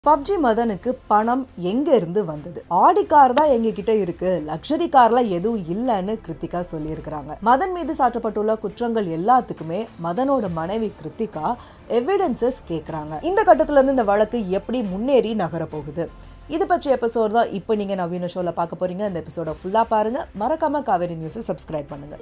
PUBG மதனுக்கு பணம் எங்க இருந்து வந்தது ஆடி கார் தான் எங்க கிட்ட இருக்கு லக்ஸரி கார்லாம் எதுவும் இல்லைன்னு கிருத்திகா சொல்லியிருக்கிறாங்க மதன் மீது சாட்டப்பட்டுள்ள குற்றங்கள் எல்லாத்துக்குமே மதனோட மனைவி கிருத்திகா எவிடன்சஸ் கேட்குறாங்க இந்த கட்டத்துல இருந்து இந்த வழக்கு எப்படி முன்னேறி நகர போகுது இது பற்றிய எபிசோட் தான் இப்போ நீங்க நவீன ஷோல பார்க்க போறீங்க இந்த எபிசோட ஃபுல்லா பாருங்க மறக்காம காவேரி நியூஸை சப்ஸ்கிரைப் பண்ணுங்க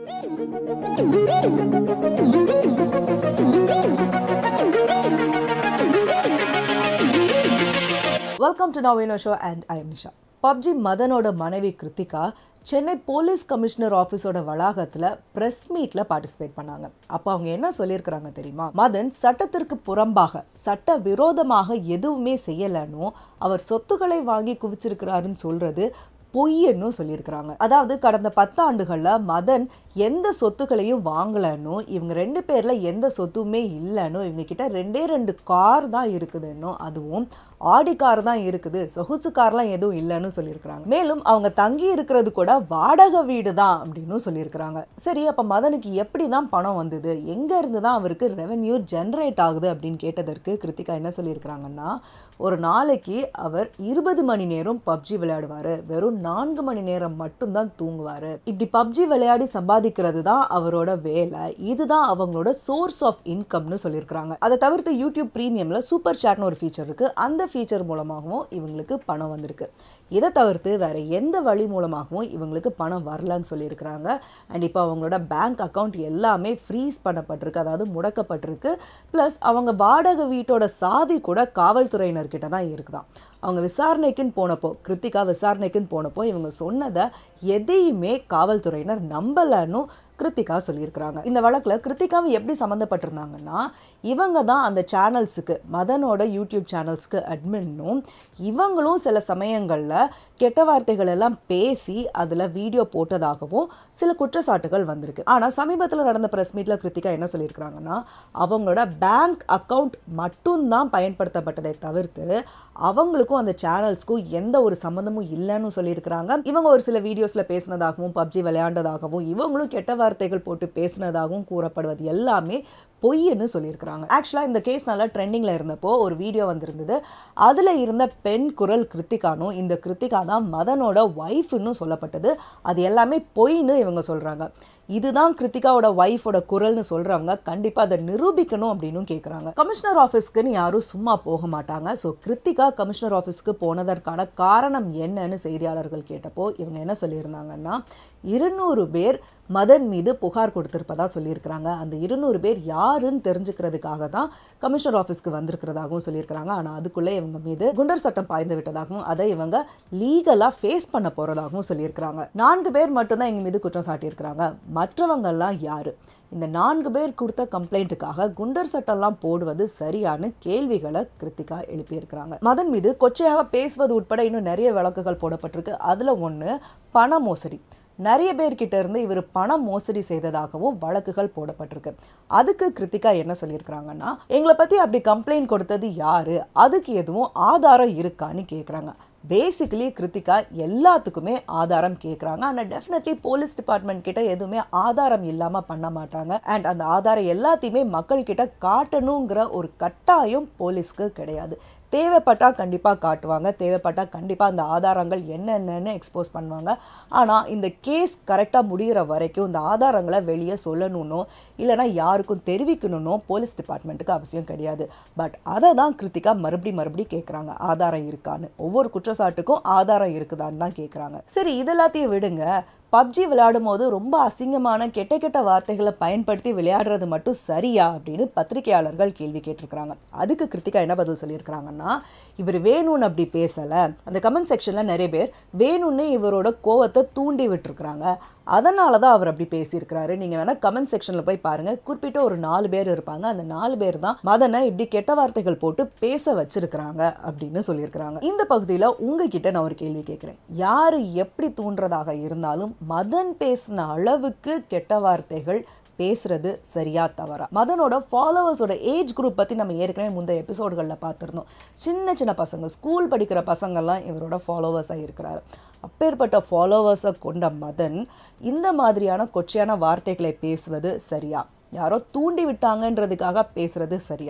welcome to Naveena show and I am Nisha PUBG மதனோட மனைவி கிருத்திகா சென்னை போலீஸ் கமிஷனர் ஆஃபீஸோட வளாகத்தில் ப்ரெஸ் மீட்டில் பார்ட்டிசிபேட் பண்ணாங்க அப்போ அவங்க என்ன சொல்லியிருக்கிறாங்க தெரியுமா மதன் சட்டத்திற்கு புறம்பாக சட்ட விரோதமாக எதுவுமே செய்யலைன்னு அவர் சொத்துக்களை வாங்கி குவிச்சிருக்கிறாருன்னு சொல்றது பொய்யன்னு சொல்லியிருக்கிறாங்க அதாவது கடந்த பத்தாண்டுகளில் மதன் எந்த சொத்துக்களையும் வாங்கலன்னு இவங்க ரெண்டு பேர்ல எந்த சொத்துமே இல்லைன்னு இவங்க கிட்ட ரெண்டே ரெண்டு கார் தான் இருக்குதுன்னு அதுவும் ஆடி கார் தான் இருக்குது சொகுசு கார்லாம் எதுவும் இல்லைன்னு சொல்லியிருக்கிறாங்க மேலும் அவங்க தங்கி இருக்கிறது கூட வாடகை வீடு தான் அப்படின்னு சொல்லியிருக்கிறாங்க சரி அப்போ மதனுக்கு எப்படி தான் பணம் வந்தது எங்க இருந்து தான் அவருக்கு ரெவென்யூ ஜென்ரேட் ஆகுது அப்படின்னு கேட்டதற்கு கிருத்திகா என்ன சொல்லியிருக்கிறாங்கன்னா ஒரு நாளைக்கு அவர் இருபது மணி நேரம் பப்ஜி விளையாடுவார் வெறும் நான்கு மணி நேரம் மட்டும்தான் தூங்குவார் இப்படி பப்ஜி விளையாடி சம்பாதிக்கிறது தான் அவரோட வேலை இதுதான் அவங்களோட சோர்ஸ் ஆஃப் இன்கம்னு சொல்லியிருக்கிறாங்க அதை தவிர்த்து யூடியூப் ப்ரீமியமில் சூப்பர் சாட்னு ஒரு ஃபீச்சர் இருக்குது அந்த ஃபீச்சர் மூலமாகவும் இவங்களுக்கு பணம் வந்திருக்கு இதை தவிர்த்து வேறு எந்த வழி மூலமாகவும் இவங்களுக்கு பணம் வரலன்னு சொல்லியிருக்கிறாங்க அண்ட் இப்போ அவங்களோட பேங்க் அக்கவுண்ட் எல்லாமே ஃப்ரீஸ் பண்ணப்பட்டிருக்கு அதாவது முடக்கப்பட்டிருக்கு ப்ளஸ் அவங்க வாடகை வீட்டோட சாவி கூட காவல்துறையினர்கிட்ட தான் இருக்குதான் அவங்க விசாரணைக்குன்னு போனப்போ கிருத்திகா விசாரணைக்குன்னு போனப்போ இவங்க சொன்னதை எதையுமே காவல்துறையினர் நம்பலன்னு கிருத்திகா சொல்லியிருக்கிறாங்க இந்த வழக்கில் கிருத்திகாவை எப்படி சம்மந்தப்பட்டிருந்தாங்கன்னா இவங்க தான் அந்த சேனல்ஸுக்கு மதனோட யூடியூப் சேனல்ஸ்க்கு அட்மின்னும் இவங்களும் சில சமயங்களில் கெட்ட வார்த்தைகள் எல்லாம் பேசி அதில் வீடியோ போட்டதாகவும் சில குற்றச்சாட்டுகள் வந்திருக்கு ஆனால் சமீபத்தில் நடந்த ப்ரெஸ் மீட்டில் கிருத்திகா என்ன சொல்லியிருக்கிறாங்கன்னா அவங்களோட பேங்க் அக்கவுண்ட் மட்டும்தான் பயன்படுத்தப்பட்டதை தவிர்த்து அவங்களுக்கும் அந்த சேனல்ஸ்க்கும் எந்த ஒரு சம்மந்தமும் இல்லைன்னு சொல்லியிருக்கிறாங்க இவங்க ஒரு சில வீடியோஸில் பேசினதாகவும் பப்ஜி விளையாண்டதாகவும் இவங்களும் கெட்ட வார்த்தைகள் போட்டு பேசினதாகவும் கூறப்படுவது எல்லாமே பொய்ன்னு சொல்லியிருக்கிறாங்க ஆக்சுவலாக இந்த கேஸ் நல்லா ட்ரெண்டிங்கில் இருந்தப்போ ஒரு வீடியோ வந்திருந்தது அதில் இருந்த பெண் குரல் கிருத்திகானும் இந்த கிருத்திகா தான் மதனோட ஒய்ஃப்னு சொல்லப்பட்டது அது எல்லாமே பொய்ன்னு இவங்க சொல்கிறாங்க இதுதான் கிருத்திகாவோட ஒய்ஃபோட குரல்னு சொல்கிறவங்க கண்டிப்பாக அதை நிரூபிக்கணும் அப்படின்னு கேட்குறாங்க கமிஷனர் ஆஃபீஸ்க்குன்னு யாரும் சும்மா போக மாட்டாங்க ஸோ கிருத்திகா கமிஷனர் ஆஃபீஸ்க்கு போனதற்கான காரணம் என்னன்னு செய்தியாளர்கள் கேட்டப்போ இவங்க என்ன சொல்லியிருந்தாங்கன்னா இருநூறு பேர் மதன் மீது புகார் கொடுத்திருப்பதா சொல்லியிருக்கிறாங்க அந்த இருநூறு பேர் யாருன்னு தெரிஞ்சுக்கிறதுக்காக தான் கமிஷனர் ஆஃபீஸ்க்கு வந்திருக்கிறதாகவும் சொல்லியிருக்கிறாங்க ஆனால் அதுக்குள்ளே இவங்க மீது குண்டர் சட்டம் பாய்ந்து விட்டதாகவும் அதை இவங்க லீகலாக ஃபேஸ் பண்ண போகிறதாகவும் சொல்லியிருக்கிறாங்க நான்கு பேர் மட்டும்தான் எங்கள் மீது குற்றம் சாட்டியிருக்கிறாங்க மற்றவங்கெல்லாம் யாரு இந்த நான்கு பேர் கொடுத்த கம்ப்ளைண்ட்டுக்காக குண்டர் சட்டம்லாம் போடுவது சரியான கேள்விகளை கிருத்திகா எழுப்பியிருக்கிறாங்க மதன் மீது கொச்சையாக பேசுவது உட்பட இன்னும் நிறைய வழக்குகள் போடப்பட்டிருக்கு அதில் ஒன்று பண மோசடி நிறைய பேர்கிட்ட இருந்து இவர் பணம் மோசடி செய்ததாகவும் வழக்குகள் போடப்பட்டிருக்கு அதுக்கு கிருத்திகா என்ன சொல்லியிருக்கிறாங்கன்னா எங்களை பற்றி அப்படி கம்ப்ளைண்ட் கொடுத்தது யாரு அதுக்கு எதுவும் ஆதாரம் இருக்கான்னு கேட்குறாங்க பேசிக்கலி கிருத்திகா எல்லாத்துக்குமே ஆதாரம் கேட்குறாங்க ஆனால் டெஃபினெட்லி போலீஸ் டிபார்ட்மெண்ட் கிட்ட எதுவுமே ஆதாரம் இல்லாமல் பண்ண மாட்டாங்க அண்ட் அந்த ஆதாரம் எல்லாத்தையுமே மக்கள் கிட்ட காட்டணுங்கிற ஒரு கட்டாயம் போலீஸ்க்கு கிடையாது தேவைப்பட்டால் கண்டிப்பாக காட்டுவாங்க தேவைப்பட்டால் கண்டிப்பாக அந்த ஆதாரங்கள் என்னென்னு எக்ஸ்போஸ் பண்ணுவாங்க ஆனால் இந்த கேஸ் கரெக்டாக முடிகிற வரைக்கும் இந்த ஆதாரங்களை வெளியே சொல்லணும்னோ இல்லைனா யாருக்கும் தெரிவிக்கணும்னோ போலீஸ் டிபார்ட்மெண்ட்டுக்கு அவசியம் கிடையாது பட் அதை தான் கிருத்திகா மறுபடி மறுபடி கேட்குறாங்க ஆதாரம் இருக்கான்னு ஒவ்வொரு குற்றச்சாட்டுக்கும் ஆதாரம் இருக்குதான்னு தான் கேட்குறாங்க சரி இதெல்லாத்தையும் விடுங்க பப்ஜி விளையாடும் போது ரொம்ப அசிங்கமான கெட்ட கெட்ட வார்த்தைகளை பயன்படுத்தி விளையாடுறது மட்டும் சரியா அப்படின்னு பத்திரிகையாளர்கள் கேள்வி கேட்டிருக்கிறாங்க அதுக்கு கிருத்திகா என்ன பதில் சொல்லியிருக்கிறாங்கன்னா இவர் வேணும்னு அப்படி பேசலை அந்த கமெண்ட் செக்ஷனில் நிறைய பேர் வேணும்னு இவரோட கோவத்தை தூண்டி விட்டுருக்குறாங்க அதனால தான் அவர் அப்படி பேசியிருக்கிறாரு நீங்கள் வேணால் கமெண்ட் செக்ஷனில் போய் பாருங்கள் குறிப்பிட்ட ஒரு நாலு பேர் இருப்பாங்க அந்த நாலு பேர் தான் மதனை இப்படி கெட்ட வார்த்தைகள் போட்டு பேச வச்சிருக்கிறாங்க அப்படின்னு சொல்லியிருக்கிறாங்க இந்த பகுதியில் உங்ககிட்ட நான் ஒரு கேள்வி கேட்குறேன் யார் எப்படி தூண்டுறதாக இருந்தாலும் மதன் பேசின அளவுக்கு கெட்ட வார்த்தைகள் பேசுறது சரியா தவறா மதனோட ஃபாலோவர்ஸோட ஏஜ் குரூப் பற்றி நம்ம ஏற்கனவே முந்தைய எபிசோடுகளில் பார்த்துருந்தோம் சின்ன சின்ன பசங்க ஸ்கூல் படிக்கிற பசங்கள்லாம் இவரோட ஃபாலோவர்ஸாக இருக்கிறாரு அப்பேற்பட்ட ஃபாலோவர்ஸை கொண்ட மதன் இந்த மாதிரியான கொச்சையான வார்த்தைகளை பேசுவது சரியா யாரோ தூண்டி விட்டாங்கன்றதுக்காக பேசுறது சரியா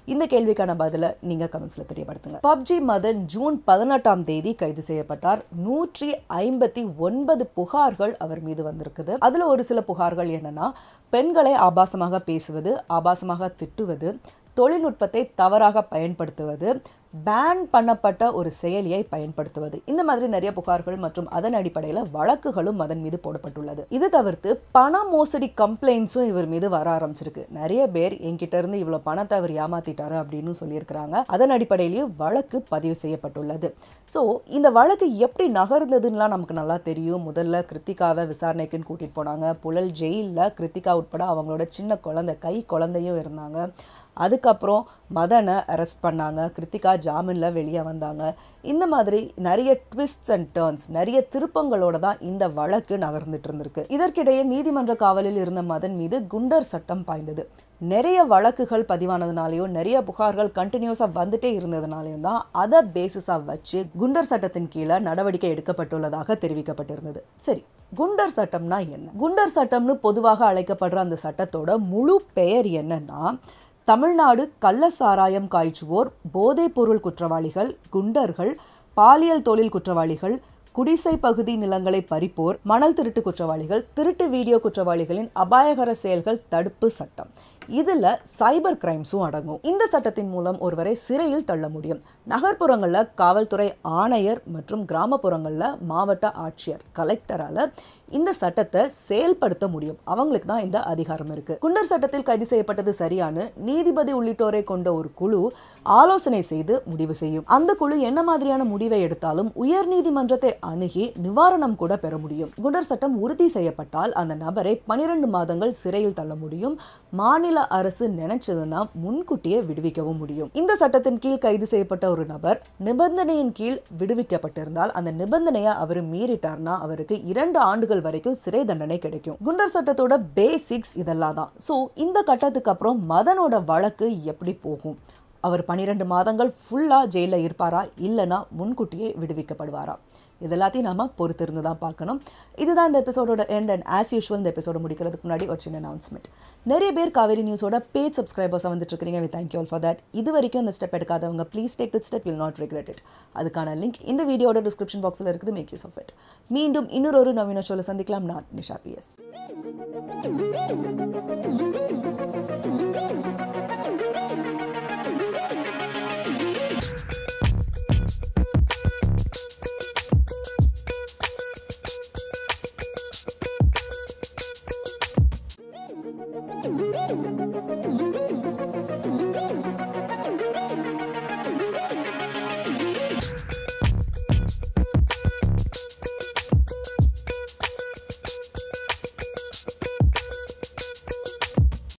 இந்த கேள்விக்கான பதிலை நீங்க கமெண்ட்ஸ்ல தெரியப்படுத்துங்க பப்ஜி மதன் ஜூன் பதினெட்டாம் தேதி கைது செய்யப்பட்டார் நூற்றி ஐம்பத்தி ஒன்பது புகார்கள் அவர் மீது வந்திருக்குது அதுல ஒரு சில புகார்கள் என்னன்னா பெண்களை ஆபாசமாக பேசுவது ஆபாசமாக திட்டுவது தொழில்நுட்பத்தை தவறாக பயன்படுத்துவது பேன் பண்ணப்பட்ட ஒரு செயலியை பயன்படுத்துவது இந்த மாதிரி நிறைய புகார்கள் மற்றும் அதன் அடிப்படையில் வழக்குகளும் அதன் மீது போடப்பட்டுள்ளது இது தவிர்த்து பண மோசடி கம்ப்ளைண்ட்ஸும் இவர் மீது வர ஆரம்பிச்சிருக்கு நிறைய பேர் என்கிட்ட இருந்து இவ்வளோ பணத்தை அவர் ஏமாத்திட்டாரு அப்படின்னு சொல்லியிருக்கிறாங்க அதன் அடிப்படையிலேயே வழக்கு பதிவு செய்யப்பட்டுள்ளது ஸோ இந்த வழக்கு எப்படி நகர்ந்ததுன்னெலாம் நமக்கு நல்லா தெரியும் முதல்ல கிருத்திகாவை விசாரணைக்குன்னு கூட்டிகிட்டு போனாங்க புழல் ஜெயிலில் கிருத்திகா உட்பட அவங்களோட சின்ன குழந்தை கை குழந்தையும் இருந்தாங்க அதுக்கப்புறம் மதனை அரெஸ்ட் பண்ணாங்க கிருத்திகா ஜாமீனில் வெளியே வந்தாங்க இந்த மாதிரி நிறைய ட்விஸ்ட்ஸ் அண்ட் டேர்ன்ஸ் நிறைய திருப்பங்களோட தான் இந்த வழக்கு நகர்ந்துட்டு இருந்திருக்கு இதற்கிடையே நீதிமன்ற காவலில் இருந்த மதன் மீது குண்டர் சட்டம் பாய்ந்தது நிறைய வழக்குகள் பதிவானதுனாலையும் நிறைய புகார்கள் கண்டினியூஸாக வந்துட்டே இருந்ததுனாலையும் தான் அதை பேசிஸாக வச்சு குண்டர் சட்டத்தின் கீழே நடவடிக்கை எடுக்கப்பட்டுள்ளதாக தெரிவிக்கப்பட்டிருந்தது சரி குண்டர் சட்டம்னா என்ன குண்டர் சட்டம்னு பொதுவாக அழைக்கப்படுற அந்த சட்டத்தோட முழு பெயர் என்னன்னா தமிழ்நாடு கள்ள சாராயம் காய்ச்சுவோர் போதைப்பொருள் குற்றவாளிகள் குண்டர்கள் பாலியல் தொழில் குற்றவாளிகள் குடிசை பகுதி நிலங்களை பறிப்போர் மணல் திருட்டு குற்றவாளிகள் திருட்டு வீடியோ குற்றவாளிகளின் அபாயகர செயல்கள் தடுப்பு சட்டம் இதில் சைபர் கிரைம்ஸும் அடங்கும் இந்த சட்டத்தின் மூலம் ஒருவரை சிறையில் தள்ள முடியும் நகர்ப்புறங்களில் காவல்துறை ஆணையர் மற்றும் கிராமப்புறங்களில் மாவட்ட ஆட்சியர் கலெக்டரால் இந்த சட்டத்தை செயல்படுத்த முடியும் அவங்களுக்கு தான் இந்த அதிகாரம் இருக்கு குண்டர் சட்டத்தில் கைது செய்யப்பட்டது சரியானு நீதிபதி உள்ளிட்டோரை கொண்ட ஒரு குழு ஆலோசனை செய்து முடிவு செய்யும் அந்த குழு என்ன மாதிரியான முடிவை எடுத்தாலும் உயர் நீதிமன்றத்தை அணுகி நிவாரணம் கூட பெற முடியும் குண்டர் சட்டம் உறுதி செய்யப்பட்டால் அந்த நபரை பனிரெண்டு மாதங்கள் சிறையில் தள்ள முடியும் மாநில அரசு நினைச்சதுன்னா முன்கூட்டியே விடுவிக்கவும் முடியும் இந்த சட்டத்தின் கீழ் கைது செய்யப்பட்ட ஒரு நபர் நிபந்தனையின் கீழ் விடுவிக்கப்பட்டிருந்தால் அந்த நிபந்தனையை அவர் மீறிட்டார்னா அவருக்கு இரண்டு ஆண்டுகள் வரைக்கும் சிறை தண்டனை கிடைக்கும் குண்டர் சட்டத்தோட பேசிக்ஸ் இதெல்லாம் தான் ஸோ இந்த கட்டத்துக்கு அப்புறம் மதனோட வழக்கு எப்படி போகும் அவர் பன்னிரெண்டு மாதங்கள் ஃபுல்லாக ஜெயிலில் இருப்பாரா இல்லைனா முன்கூட்டியே விடுவிக்கப்படுவாரா இது எல்லாத்தையும் நாம பொறுத்திருந்து தான் பார்க்கணும் இதுதான் இந்த எபிசோடோட எண்ட் அண்ட் ஆஸ் யூஷுவல் இந்த எபிசோட முடிக்கிறதுக்கு முன்னாடி ஒரு சின்ன அனௌன்ஸ்மெண்ட் நிறைய பேர் காவேரி நியூஸோட பேட் சப்ஸ்கிரைபர்ஸாக வந்துட்டு இருக்கிறீங்க we thank you all for that இது வரைக்கும் இந்த ஸ்டெப் எடுக்காதவங்க please take this step will not regret it அதுக்கான லிங்க் இந்த வீடியோட டிஸ்கிரிப்ஷன் பாக்ஸில் இருக்குது மேக் யூஸ் ஆஃப் இட் மீண்டும் இன்னொரு ஒரு நவீன ஷோவில் சந்திக்கலாம் நான் நிஷா பிஎஸ்